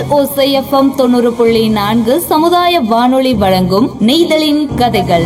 ஓசை எஃப்எம் தொண்ணூறு புள்ளி நான்கு சமுதாய வானொலி வழங்கும் நெய்தலின் கதைகள்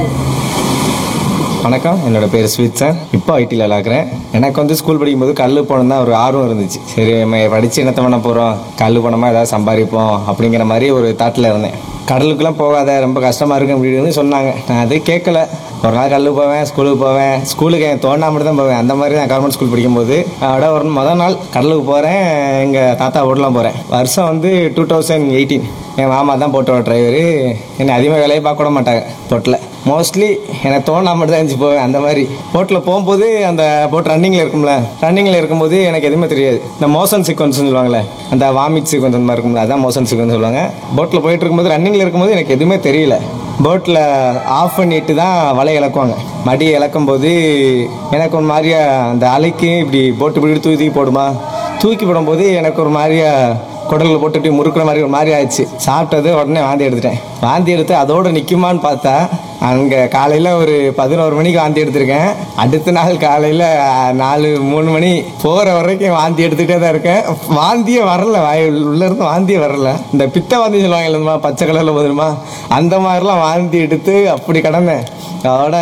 வணக்கம் என்னோட பேர் ஸ்வீட் சார் இப்போ ஐடியில் விளாக்குறேன் எனக்கு வந்து ஸ்கூல் படிக்கும்போது கல் போனம் தான் ஒரு ஆர்வம் இருந்துச்சு சரி நம்ம படித்து என்னத்த பண்ண போகிறோம் கல் போனோமா ஏதாவது சம்பாதிப்போம் அப்படிங்கிற மாதிரி ஒரு தாட்டில் இருந்தேன் கடலுக்குலாம் போகாத ரொம்ப கஷ்டமாக இருக்கு அப்படின்னு சொன்னாங்க நான் அது கேட்கல ஒரு நாள் கல்லு போவேன் ஸ்கூலுக்கு போவேன் ஸ்கூலுக்கு என் தோணா மட்டும் தான் போவேன் அந்த மாதிரி நான் கவர்மெண்ட் ஸ்கூல் படிக்கும்போது அதோட ஒரு முதல் நாள் கடலுக்கு போகிறேன் எங்கள் தாத்தா ஓட்டலாம் போகிறேன் வருஷம் வந்து டூ தௌசண்ட் எயிட்டீன் என் மாமா தான் போட்டோ டிரைவரு என்னை அதிகமாக வேலையை பார்க்க விட மாட்டாங்க போட்டில் மோஸ்ட்லி எனக்கு தோணா மட்டும் தான் இருந்துச்சு போவேன் அந்த மாதிரி போட்டில் போகும்போது அந்த போட் ரன்னிங்கில் இருக்கும்ல ரன்னிங்கில் இருக்கும்போது எனக்கு எதுவுமே தெரியாது இந்த மோஷன் சீக்வன்ஸ் சொல்லுவாங்கல்ல அந்த வாமிட் சீக்வன்ஸ் அந்த மாதிரி இருக்கும்ல அதான் மோஷன் சீக்வன்ஸ் சொல்லுவாங்க போட்டில் போயிட்டு இருக்கும்போது ரன்னிங்கில் இருக்கும்போது எனக்கு எதுவுமே தெரியல போட்டில் ஆஃப் பண்ணிட்டு தான் வலை இழக்குவாங்க மடி இழக்கும் போது எனக்கு ஒரு மாதிரியா அந்த அலைக்கு இப்படி போட்டு இப்படி தூக்கி தூக்கி போடுமா தூக்கி போடும்போது எனக்கு ஒரு மாதிரியா குடலில் போட்டுட்டு முறுக்குற மாதிரி ஒரு மாதிரி ஆயிடுச்சு சாப்பிட்டது உடனே வாந்தி எடுத்துட்டேன் வாந்தி எடுத்து அதோட நிற்குமான்னு பார்த்தா அங்கே காலையில் ஒரு பதினோரு மணிக்கு வாந்தி எடுத்திருக்கேன் அடுத்த நாள் காலையில் நாலு மூணு மணி போகிற வரைக்கும் வாந்தி எடுத்துகிட்டே தான் இருக்கேன் வாந்தியே வரல வாய் உள்ளேருந்து வாந்தியே வரல இந்த பித்த வாந்தி சொல்லுவாங்க இல்லைம்மா பச்சை கலரில் போதுமா அந்த மாதிரிலாம் வாந்தி எடுத்து அப்படி கிடந்தேன் அதோட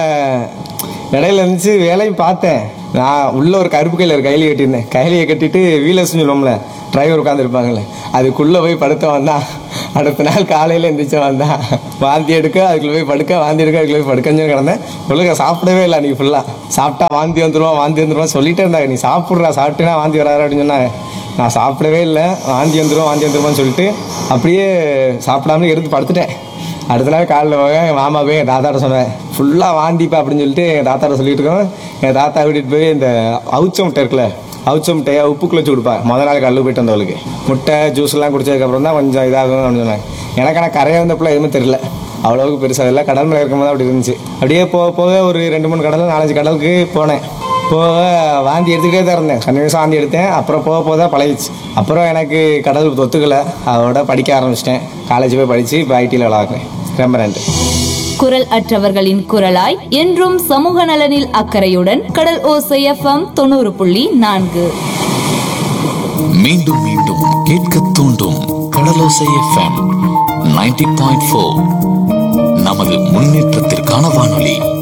இடையில இருந்துச்சு வேலையும் பார்த்தேன் நான் உள்ள ஒரு கருப்பு கையில் ஒரு கைலியை கட்டியிருந்தேன் கைலியை கட்டிட்டு வீலர்ஸ் சொல்லுவோம்ல டிரைவர் உட்காந்துருப்பாங்களே அதுக்குள்ளே போய் படுத்த வந்தான் அடுத்த நாள் காலையில் எந்திரிச்சு வந்தான் வாந்தி எடுக்க அதுக்குள்ள போய் படுக்க வாந்தி எடுக்க அதுக்குள்ள போய் படுக்கன்னு கிடந்தேன் ஒழுங்கா சாப்பிடவே இல்லை அன்றைக்கி ஃபுல்லாக சாப்பிட்டா வாந்தி வந்துருவான் வாந்தி வந்துருவான் சொல்லிட்டே இருந்தாங்க நீ சாப்பிட்றா சாப்பிட்டேன்னா வாந்தி வராது அப்படின்னு சொன்னாங்க நான் சாப்பிடவே இல்லை வாந்தி வந்துடும் வாந்தி வந்துருமான்னு சொல்லிட்டு அப்படியே சாப்பிடாமலே இருந்து படுத்துட்டேன் அடுத்த நாள் காலையில் போக எங்கள் மாமா போய் எங்கள் தாத்தாட்ட சொன்னேன் ஃபுல்லாக வாந்திப்பா அப்படின்னு சொல்லிட்டு எங்கள் தாத்தாட்ட சொல்லிட்டு இருக்கோம் எங்கள் தாத்தா கூட்டிகிட்டு போய் இந்த அவுச்ச முட்டை இருக்குல்ல அவுச்ச முட்டையை உப்புக்குள்ள வச்சு கொடுப்பா முத நாள் கல்லு போயிட்டு வந்தவளுக்கு முட்டை ஜூஸ்லாம் குடிச்சதுக்கப்புறம் தான் கொஞ்சம் இதாகும் அப்படின்னு சொன்னாங்க எனக்கு ஆனால் கரையை வந்தப்பல எதுவுமே தெரியல அவ்வளோவுக்கு பெருசாக இல்லை கடல் மேலே இருக்கும்போது அப்படி இருந்துச்சு அப்படியே போக போக ஒரு ரெண்டு மூணு கடல் நாலஞ்சு கடலுக்கு போனேன் போக வாந்தி எடுத்துக்கிட்டே தான் இருந்தேன் கண்டினியூஸாக வாந்தி எடுத்தேன் அப்புறம் போக போக தான் பழகிச்சு அப்புறம் எனக்கு கடல் ஒத்துக்கலை அதோட படிக்க ஆரம்பிச்சிட்டேன் காலேஜ் போய் படித்து இப்போ ஐடியில் விளாக்குறேன் ரொம்ப நன்றி குரல் அற்றவர்களின் குரலாய் என்றும் சமூக நலனில் அக்கறையுடன் கடல் ஓசை எஃப்எம் தொண்ணூறு புள்ளி நான்கு மீண்டும் மீண்டும் கேட்க தூண்டும் Kadalosai FM ninety point four நமது முன்னேற்றத்திற்கான வானொலி